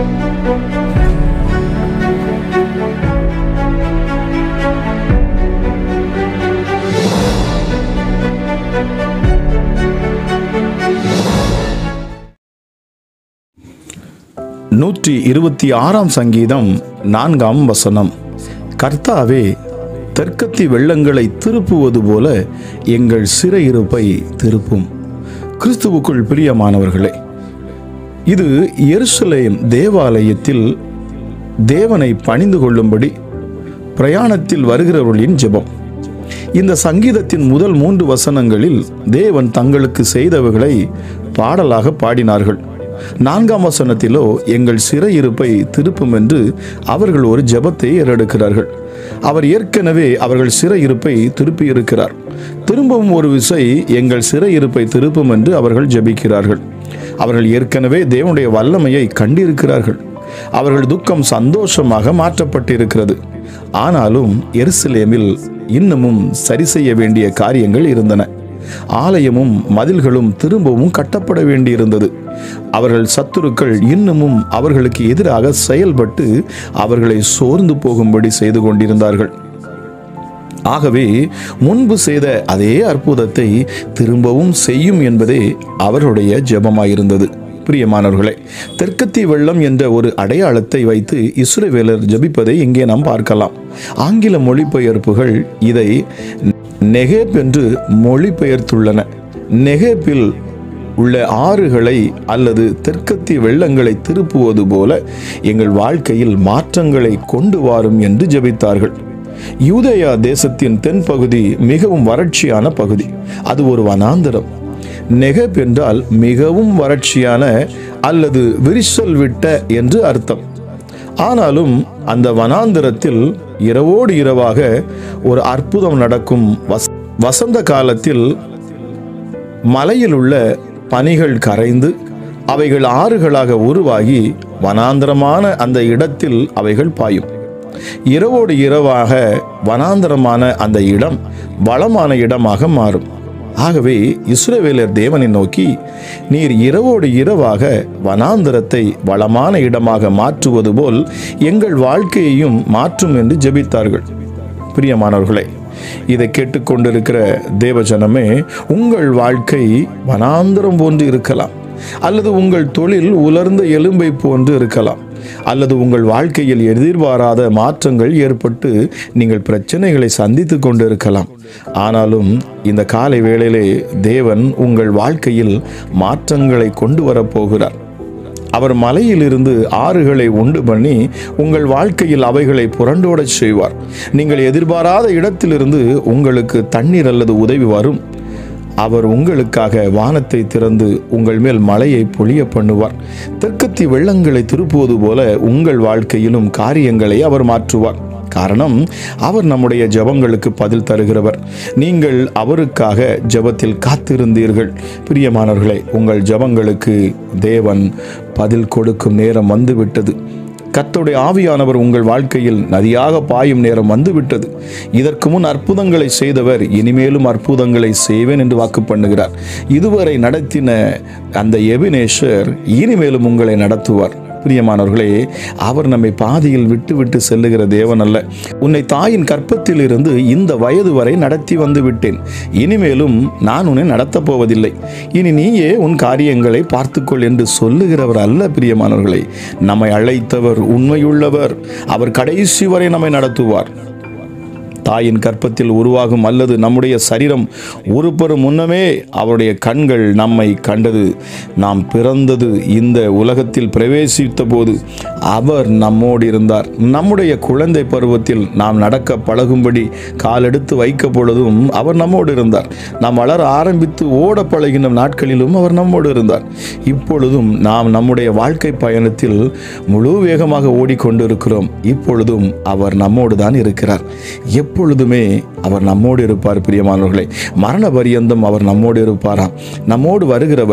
நூற்றி இருபத்தி ஆறாம் சங்கீதம் நான்காம் வசனம் கர்த்தாவே தெற்கத்தி வெள்ளங்களை திருப்புவது போல எங்கள் சிறையிருப்பை திருப்பும் கிறிஸ்துவுக்குள் பிரியமானவர்களே இது எருசலேம் தேவாலயத்தில் தேவனை பணிந்து கொள்ளும்படி பிரயாணத்தில் வருகிறவர்களின் ஜெபம் இந்த சங்கீதத்தின் முதல் மூன்று வசனங்களில் தேவன் தங்களுக்கு செய்தவைகளை பாடலாக பாடினார்கள் நான்காம் வசனத்திலோ எங்கள் சிறையிருப்பை திருப்பும் என்று அவர்கள் ஒரு ஜெபத்தை ஏறெடுக்கிறார்கள் அவர் ஏற்கனவே அவர்கள் சிறையிருப்பை திருப்பி இருக்கிறார் திரும்பவும் ஒரு விசை எங்கள் சிறையிருப்பை திருப்பும் என்று அவர்கள் ஜெபிக்கிறார்கள் அவர்கள் ஏற்கனவே தேவனுடைய வல்லமையை கண்டிருக்கிறார்கள் அவர்கள் துக்கம் சந்தோஷமாக மாற்றப்பட்டிருக்கிறது ஆனாலும் எருசலேமில் இன்னமும் சரி செய்ய வேண்டிய காரியங்கள் இருந்தன ஆலயமும் மதில்களும் திரும்பவும் கட்டப்பட வேண்டியிருந்தது அவர்கள் சத்துருக்கள் இன்னமும் அவர்களுக்கு எதிராக செயல்பட்டு அவர்களை சோர்ந்து போகும்படி செய்து கொண்டிருந்தார்கள் ஆகவே முன்பு செய்த அதே அற்புதத்தை திரும்பவும் செய்யும் என்பதே அவருடைய ஜெபமாயிருந்தது பிரியமானவர்களே தெற்கத்தி வெள்ளம் என்ற ஒரு அடையாளத்தை வைத்து இஸ்ரவேலர் ஜபிப்பதை இங்கே நாம் பார்க்கலாம் ஆங்கில மொழிபெயர்ப்புகள் இதை நெகேப் என்று மொழிபெயர்த்துள்ளன நெகேப்பில் உள்ள ஆறுகளை அல்லது தெற்கத்தி வெள்ளங்களை திருப்புவது போல எங்கள் வாழ்க்கையில் மாற்றங்களை கொண்டு வாரும் என்று ஜெபித்தார்கள் யூதேயா தேசத்தின் தென்பகுதி மிகவும் வறட்சியான பகுதி அது ஒரு வனாந்தரம் நெகப் என்றால் மிகவும் வறட்சியான அல்லது விரிசல் விட்ட என்று அர்த்தம் ஆனாலும் அந்த வனாந்திரத்தில் இரவோடு இரவாக ஒரு அற்புதம் நடக்கும் வச- வசந்த காலத்தில் மலையில் உள்ள பனிகள் கரைந்து அவைகள் ஆறுகளாக உருவாகி வனாந்தரமான அந்த இடத்தில் அவைகள் பாயும் இரவோடு இரவாக வனாந்தரமான அந்த இடம் வளமான இடமாக மாறும் ஆகவே இஸ்ரவேலர் தேவனை நோக்கி நீர் இரவோடு இரவாக வனாந்தரத்தை வளமான இடமாக மாற்றுவது போல் எங்கள் வாழ்க்கையையும் மாற்றும் என்று ஜெபித்தார்கள் பிரியமானவர்களே இதை கேட்டுக்கொண்டிருக்கிற தேவஜனமே உங்கள் வாழ்க்கை வனாந்தரம் போன்று இருக்கலாம் அல்லது உங்கள் தொழில் உலர்ந்த எலும்பை போன்று இருக்கலாம் அல்லது உங்கள் வாழ்க்கையில் எதிர்பாராத மாற்றங்கள் ஏற்பட்டு நீங்கள் பிரச்சனைகளை சந்தித்து கொண்டிருக்கலாம் ஆனாலும் இந்த காலை வேளையிலே தேவன் உங்கள் வாழ்க்கையில் மாற்றங்களை கொண்டு வரப்போகிறார் அவர் மலையிலிருந்து ஆறுகளை உண்டு பண்ணி உங்கள் வாழ்க்கையில் அவைகளை புரண்டோடச் செய்வார் நீங்கள் எதிர்பாராத இடத்திலிருந்து உங்களுக்கு தண்ணீர் அல்லது உதவி வரும் அவர் உங்களுக்காக வானத்தை திறந்து உங்கள் மேல் மழையை பொழிய பண்ணுவார் தெற்கத்தி வெள்ளங்களை திருப்புவது போல உங்கள் வாழ்க்கையிலும் காரியங்களை அவர் மாற்றுவார் காரணம் அவர் நம்முடைய ஜெபங்களுக்கு பதில் தருகிறவர் நீங்கள் அவருக்காக ஜெபத்தில் காத்திருந்தீர்கள் பிரியமானவர்களே உங்கள் ஜெபங்களுக்கு தேவன் பதில் கொடுக்கும் நேரம் வந்துவிட்டது கர்த்தருடைய ஆவியானவர் உங்கள் வாழ்க்கையில் நதியாக பாயும் நேரம் வந்துவிட்டது இதற்கு முன் அற்புதங்களை செய்தவர் இனிமேலும் அற்புதங்களை செய்வேன் என்று வாக்கு பண்ணுகிறார் இதுவரை நடத்தின அந்த எபினேஷர் இனிமேலும் உங்களை நடத்துவார் பிரியமானவர்களே அவர் நம்மை பாதியில் விட்டு விட்டு செல்லுகிற தேவன் அல்ல உன்னை தாயின் கற்பத்தில் இருந்து இந்த வயது வரை நடத்தி வந்து விட்டேன் இனிமேலும் நான் உன்னை நடத்தப் போவதில்லை இனி நீயே உன் காரியங்களை பார்த்துக்கொள் என்று சொல்லுகிறவர் அல்ல பிரியமானவர்களே நம்மை அழைத்தவர் உண்மையுள்ளவர் அவர் கடைசி வரை நம்மை நடத்துவார் தாயின் கற்பத்தில் உருவாகும் அல்லது நம்முடைய சரீரம் உருப்பெறும் முன்னமே அவருடைய கண்கள் நம்மை கண்டது நாம் பிறந்தது இந்த உலகத்தில் பிரவேசித்த போது அவர் நம்மோடு இருந்தார் நம்முடைய குழந்தை பருவத்தில் நாம் நடக்க பழகும்படி காலெடுத்து வைக்க பொழுதும் அவர் நம்மோடு இருந்தார் நாம் வளர ஆரம்பித்து ஓட பழகின நாட்களிலும் அவர் நம்மோடு இருந்தார் இப்பொழுதும் நாம் நம்முடைய வாழ்க்கை பயணத்தில் முழு வேகமாக ஓடிக்கொண்டிருக்கிறோம் இப்பொழுதும் அவர் நம்மோடு தான் இருக்கிறார் எப்பொழுதுமே அவர் நம்மோடு இருப்பார் பிரியமானவர்களே மரண பரியந்தம் அவர் நம்மோடு இருப்பாராம் நம்மோடு வருகிறவர்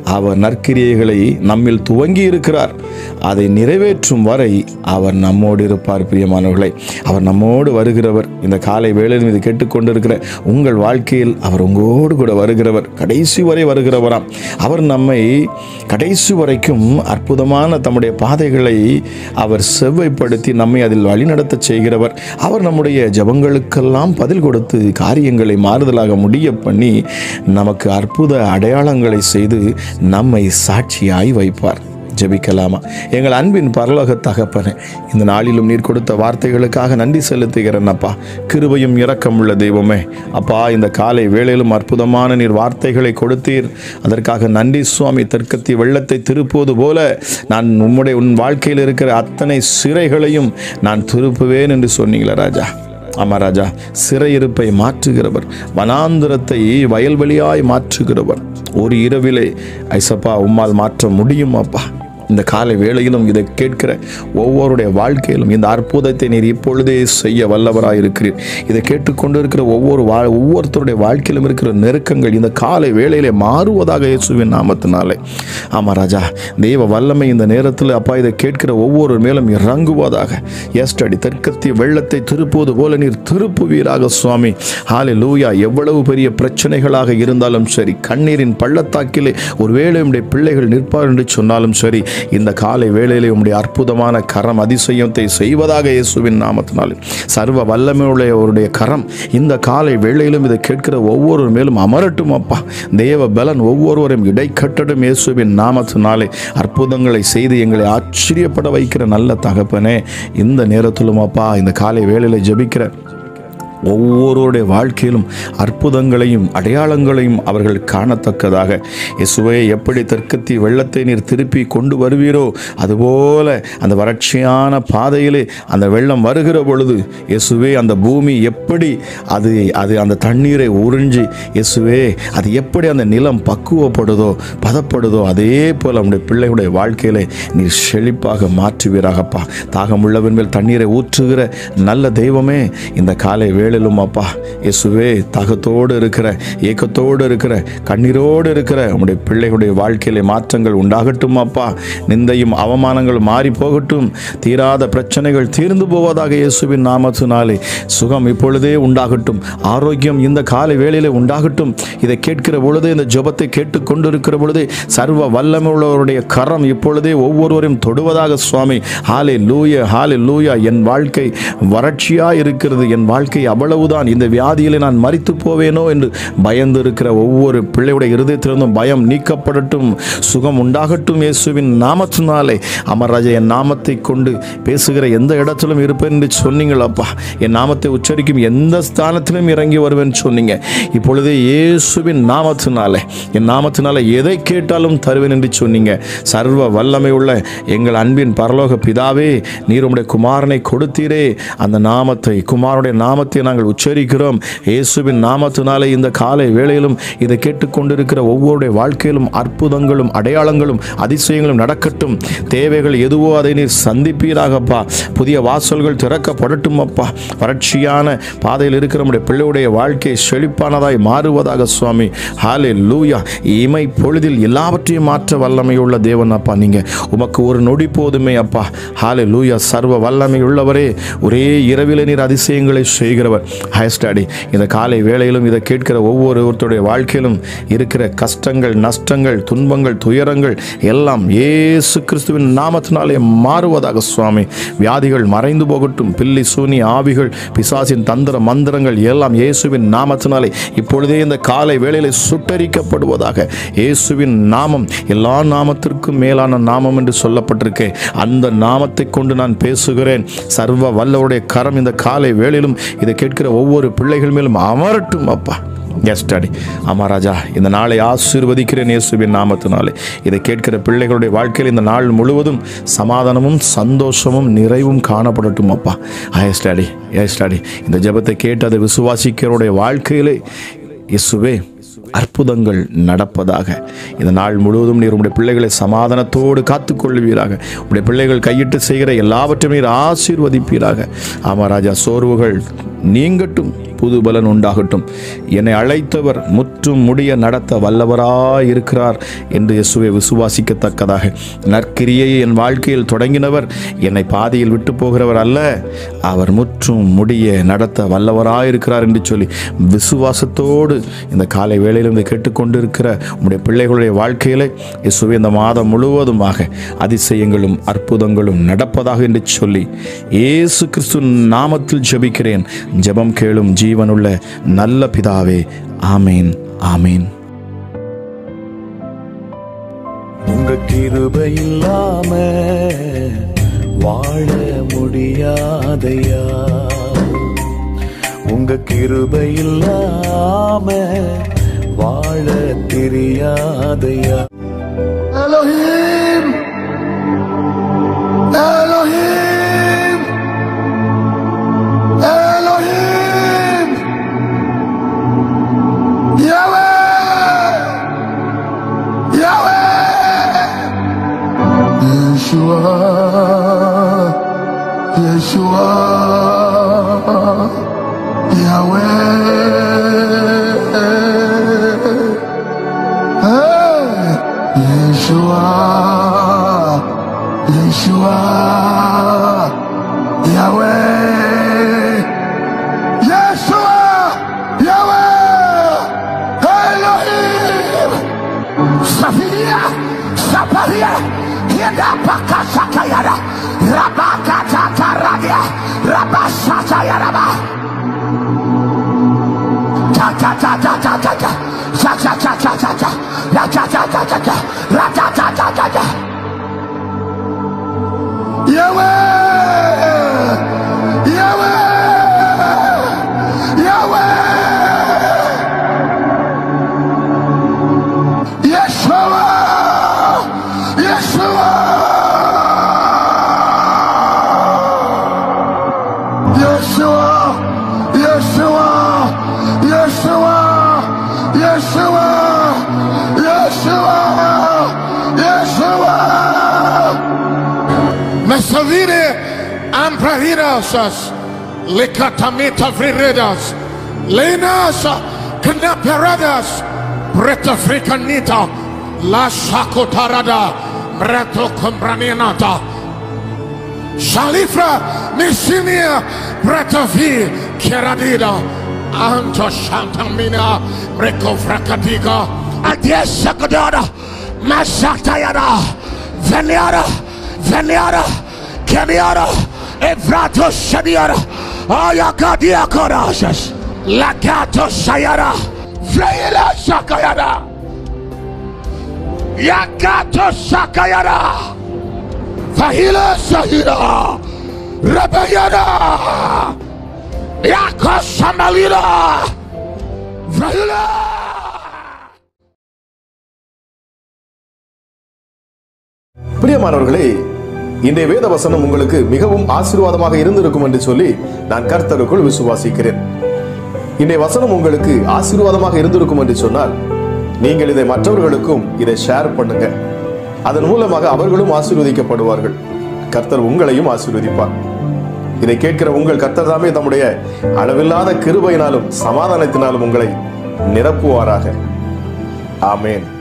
அவர் நற்கிரியைகளை நம்மில் துவங்கி இருக்கிறார் அதை நிறைவேற்றும் வரை அவர் நம்மோடு இருப்பார் பிரியமானவர்களே அவர் நம்மோடு வருகிறவர் இந்த காலை வேளையில் இது கேட்டுக்கொண்டிருக்கிற உங்கள் வாழ்க்கையில் அவர் உங்களோடு கூட வருகிறவர் கடைசி வரை வருகிறவராம் அவர் நம்மை கடைசி வரைக்கும் அற்புதமான தம்முடைய பாதைகளை அவர் செவ்வைப்படுத்தி நம்மை அதில் வழிநடத்த செய்கிறவர் அவர் நம்முடைய ஜபங்களுக்கெல்லாம் பதில் கொடுத்து காரியங்களை மாறுதலாக முடிய பண்ணி நமக்கு அற்புத அடையாளங்களை செய்து நம்மை சாட்சியாய் வைப்பார் ஜெபிக்கலாமா எங்கள் அன்பின் பரலோக தகப்பனே இந்த நாளிலும் நீர் கொடுத்த வார்த்தைகளுக்காக நன்றி செலுத்துகிறேன் அப்பா கிருபையும் இரக்கமுள்ள தெய்வமே அப்பா இந்த காலை வேளையிலும் அற்புதமான நீர் வார்த்தைகளை கொடுத்தீர் அதற்காக நன்றி சுவாமி தெற்கத்தி வெள்ளத்தை திருப்புவது போல நான் உம்முடைய உன் வாழ்க்கையில் இருக்கிற அத்தனை சிறைகளையும் நான் திருப்புவேன் என்று சொன்னீங்களே ராஜா ஆமா ராஜா சிறையிருப்பை மாற்றுகிறவர் வனாந்திரத்தை வயல்வெளியாய் மாற்றுகிறவர் ஒரு இரவிலே ஐசப்பா உம்மால் மாற்ற முடியும் அப்பா இந்த காலை வேளையிலும் இதை கேட்கிற ஒவ்வொருடைய வாழ்க்கையிலும் இந்த அற்புதத்தை நீர் இப்பொழுதே செய்ய வல்லவராய் இருக்கிறீர் இதை கேட்டுக்கொண்டிருக்கிற ஒவ்வொரு வா ஒவ்வொருத்தருடைய வாழ்க்கையிலும் இருக்கிற நெருக்கங்கள் இந்த காலை வேளையிலே மாறுவதாக இயேசுவின் நாமத்தினாலே ஆமா ராஜா தெய்வ வல்லமை இந்த நேரத்தில் அப்பா இதை கேட்கிற ஒவ்வொரு மேலும் இறங்குவதாக எஸ்டடி தெற்கத்திய வெள்ளத்தை திருப்புவது போல நீர் திருப்புவீராக சுவாமி ஹாலே லூயா எவ்வளவு பெரிய பிரச்சனைகளாக இருந்தாலும் சரி கண்ணீரின் பள்ளத்தாக்கிலே ஒருவேளை உம்முடைய பிள்ளைகள் நிற்பார் என்று சொன்னாலும் சரி இந்த காலை வேளையிலே உம்முடைய அற்புதமான கரம் அதிசயத்தை செய்வதாக இயேசுவின் நாமத்தினாலே சர்வ வல்லமையுடையவருடைய கரம் இந்த காலை வேளையிலும் இதை கேட்கிற ஒவ்வொரு மேலும் அமரட்டும் அப்பா தேவ பலன் ஒவ்வொருவரையும் இடைக்கட்டடும் இயேசுவின் நாமத்தினாலே அற்புதங்களை செய்து எங்களை ஆச்சரியப்பட வைக்கிற நல்ல தகப்பனே இந்த நேரத்திலும் அப்பா இந்த காலை வேளையில ஜெபிக்கிற ஒவ்வொருடைய வாழ்க்கையிலும் அற்புதங்களையும் அடையாளங்களையும் அவர்கள் காணத்தக்கதாக இயேசுவே எப்படி தெற்கத்தி வெள்ளத்தை நீர் திருப்பி கொண்டு வருவீரோ அதுபோல அந்த வறட்சியான பாதையிலே அந்த வெள்ளம் வருகிற பொழுது இயேசுவே அந்த பூமி எப்படி அது அது அந்த தண்ணீரை உறிஞ்சி இயேசுவே அது எப்படி அந்த நிலம் பக்குவப்படுதோ பதப்படுதோ அதே போல் நம்முடைய பிள்ளைகளுடைய வாழ்க்கையிலே நீர் செழிப்பாக மாற்றுவீராகப்பா தாகமுள்ளவன் மேல் தண்ணீரை ஊற்றுகிற நல்ல தெய்வமே இந்த காலை வேளையிலும் அப்பா இயேசுவே தாகத்தோடு இருக்கிற ஏக்கத்தோடு இருக்கிற கண்ணீரோடு இருக்கிற உம்முடைய பிள்ளைகளுடைய வாழ்க்கையிலே மாற்றங்கள் உண்டாகட்டும் அப்பா நிந்தையும் அவமானங்கள் மாறி போகட்டும் தீராத பிரச்சனைகள் தீர்ந்து போவதாக இயேசுவின் நாமத்தினாலே சுகம் இப்பொழுதே உண்டாகட்டும் ஆரோக்கியம் இந்த காலை வேளையிலே உண்டாகட்டும் இதை கேட்கிற பொழுது இந்த ஜெபத்தை கேட்டுக்கொண்டிருக்கிற பொழுதே சர்வ வல்லமையுள்ளவருடைய கரம் இப்பொழுதே ஒவ்வொருவரையும் தொடுவதாக சுவாமி ஹாலே லூய ஹாலே லூயா என் வாழ்க்கை வறட்சியா இருக்கிறது என் வாழ்க்கை அவ்வளவுதான் இந்த வியாதியிலே நான் மரித்து போவேனோ என்று பயந்து இருக்கிற ஒவ்வொரு பிள்ளையுடைய இருதயத்திலிருந்தும் பயம் நீக்கப்படட்டும் சுகம் உண்டாகட்டும் இயேசுவின் நாமத்தினாலே அமர்ராஜா என் நாமத்தை கொண்டு பேசுகிற எந்த இடத்திலும் இருப்பேன் என்று சொன்னீங்களப்பா என் நாமத்தை உச்சரிக்கும் எந்த ஸ்தானத்திலும் இறங்கி வருவேன் சொன்னீங்க இப்பொழுது இயேசுவின் நாமத்தினாலே என் நாமத்தினாலே எதை கேட்டாலும் தருவேன் என்று சொன்னீங்க சர்வ வல்லமை உள்ள எங்கள் அன்பின் பரலோக பிதாவே நீர் உம்முடைய குமாரனை கொடுத்தீரே அந்த நாமத்தை குமாரனுடைய நாமத்தை நாங்கள் உச்சரிக்கிறோம் இயேசுவின் நாமத்தினாலே இந்த காலை வேளையிலும் இதை கேட்டுக்கொண்டிருக்கிற ஒவ்வொருடைய வாழ்க்கையிலும் அற்புதங்களும் அடையாளங்களும் அதிசயங்களும் நடக்கட்டும் தேவைகள் எதுவோ அதை நீர் சந்திப்பீராகப்பா புதிய வாசல்கள் திறக்கப்படட்டும் அப்பா வறட்சியான பாதையில் இருக்கிற நம்முடைய பிள்ளையுடைய வாழ்க்கை செழிப்பானதாய் மாறுவதாக சுவாமி ஹாலே லூயா இமை பொழுதில் எல்லாவற்றையும் மாற்ற வல்லமையுள்ள தேவன் அப்பா நீங்க உமக்கு ஒரு நொடி போதுமே அப்பா ஹாலே லூயா சர்வ வல்லமை உள்ளவரே ஒரே இரவிலே நீர் அதிசயங்களை செய்கிறவர் ஹயஸ்டாடி இந்த காலை வேளையிலும் இதை கேட்கிற ஒவ்வொருவருடைய வாழ்க்கையிலும் இருக்கிற கஷ்டங்கள் நஷ்டங்கள் துன்பங்கள் துயரங்கள் எல்லாம் இயேசு கிறிஸ்துவின் நாமத்தினாலே மாறுவதாக சுவாமி வியாதிகள் மறைந்து போகட்டும் பில்லி சூனி ஆவிகள் பிசாசின் தந்திர மந்திரங்கள் எல்லாம் இயேசுவின் நாமத்தினாலே இப்பொழுதே இந்த காலை வேளையிலே சுட்டரிக்கப்படுவதாக இயேசுவின் நாமம் எல்லா நாமத்திற்கும் மேலான நாமம் என்று சொல்லப்பட்டிருக்கே அந்த நாமத்தை கொண்டு நான் பேசுகிறேன் சர்வ வல்லவருடைய கரம் இந்த காலை வேளையிலும் இதை கேட்கிற ஒவ்வொரு பிள்ளைகள் மேலும் அமரட்டும் அப்பா எஸ் டாடி ஆமா ராஜா இந்த நாளை ஆசீர்வதிக்கிறேன் இயேசுவின் நாமத்தினாலே இதை கேட்கிற பிள்ளைகளுடைய வாழ்க்கையில் இந்த நாள் முழுவதும் சமாதானமும் சந்தோஷமும் நிறைவும் காணப்படட்டும் அப்பா எஸ் டாடி எஸ் டாடி இந்த ஜெபத்தை கேட்டு அதை விசுவாசிக்கிறவருடைய வாழ்க்கையிலே இயேசுவே அற்புதங்கள் நடப்பதாக இந்த நாள் முழுவதும் நீர் உடைய பிள்ளைகளை சமாதானத்தோடு காத்துக்கொள்வீராக உடைய பிள்ளைகள் கையிட்டு செய்கிற எல்லாவற்றையும் நீர் ஆசீர்வதிப்பீராக ஆமா ராஜா சோர்வுகள் நீங்கட்டும் புது பலன் உண்டாகட்டும் என்னை அழைத்தவர் முற்று முற்றும் முடிய நடத்த வல்லவராய் இருக்கிறார் என்று இயேசுவை விசுவாசிக்கத்தக்கதாக நற்கிரியை என் வாழ்க்கையில் தொடங்கினவர் என்னை பாதியில் விட்டு போகிறவர் அல்ல அவர் முற்றும் முடிய நடத்த வல்லவராய் இருக்கிறார் என்று சொல்லி விசுவாசத்தோடு இந்த காலை வேளையில் இருந்து கேட்டுக்கொண்டிருக்கிற உம்முடைய பிள்ளைகளுடைய வாழ்க்கையில இயேசுவை இந்த மாதம் முழுவதுமாக அதிசயங்களும் அற்புதங்களும் நடப்பதாக என்று சொல்லி இயேசு கிறிஸ்து நாமத்தில் ஜெபிக்கிறேன் ஜெபம் கேளும் ஜீவனுள்ள நல்ல பிதாவே ஆமேன் ஆமேன் உங்க கிருபை இல்லாம வாழ முடியாதையா உங்க கிருபை இல்லாம வாழ தெரியாதையா Elohim! Elohim! Elohim! Yahweh! Yahweh! Yeshua! Yeshua! Yahweh! Hey, Yeshua, Yeshua, Yahweh, Yeshua, Yahweh, Elohim, Safiria, Saparia, Yeda Pakasakayara, Rabakataradia, Rabasatayaraba. Ta ta ta ta ta ta ta. Cha cha cha cha cha cha. La cha cha cha cha cha. La cha cha cha cha cha. Yahweh! Yahweh! Yahweh! Yeshua! Yeshua! Yeshua, Yeshua, Yeshua, Yeshua, Yeshua, Yeshua. Mesavire ampravirasas, lekatamita vriredas, lenas knaperadas, bretafricanita, la shakotarada, breto combranianata, Shalifra Misinia Bretavi Keradida Anto Shantamina Reko Fracadiga Adiesa Godora, Masatayada, Veniara, Veniara, Kemiara, Evrato Shaniara, Ayakadia Korasas, Lakato Sayara, Vleila Sakayara, Yakato Sakayara, Fahila Sahira, Rabayana, Yakosamalira, Vleila. பிரியமானவர்களே இன்றைய வேத வசனம் உங்களுக்கு மிகவும் ஆசீர்வாதமாக இருந்திருக்கும் என்று சொல்லி நான் கர்த்தருக்குள் விசுவாசிக்கிறேன் இன்றைய வசனம் உங்களுக்கு ஆசீர்வாதமாக இருந்திருக்கும் என்று சொன்னால் நீங்கள் இதை மற்றவர்களுக்கும் இதை ஷேர் பண்ணுங்க அதன் மூலமாக அவர்களும் ஆசீர்வதிக்கப்படுவார்கள் கர்த்தர் உங்களையும் ஆசீர்வதிப்பார் இதை கேட்கிற உங்கள் கர்த்தர் தாமே தம்முடைய அளவில்லாத கிருபையினாலும் சமாதானத்தினாலும் உங்களை நிரப்புவாராக ஆமேன்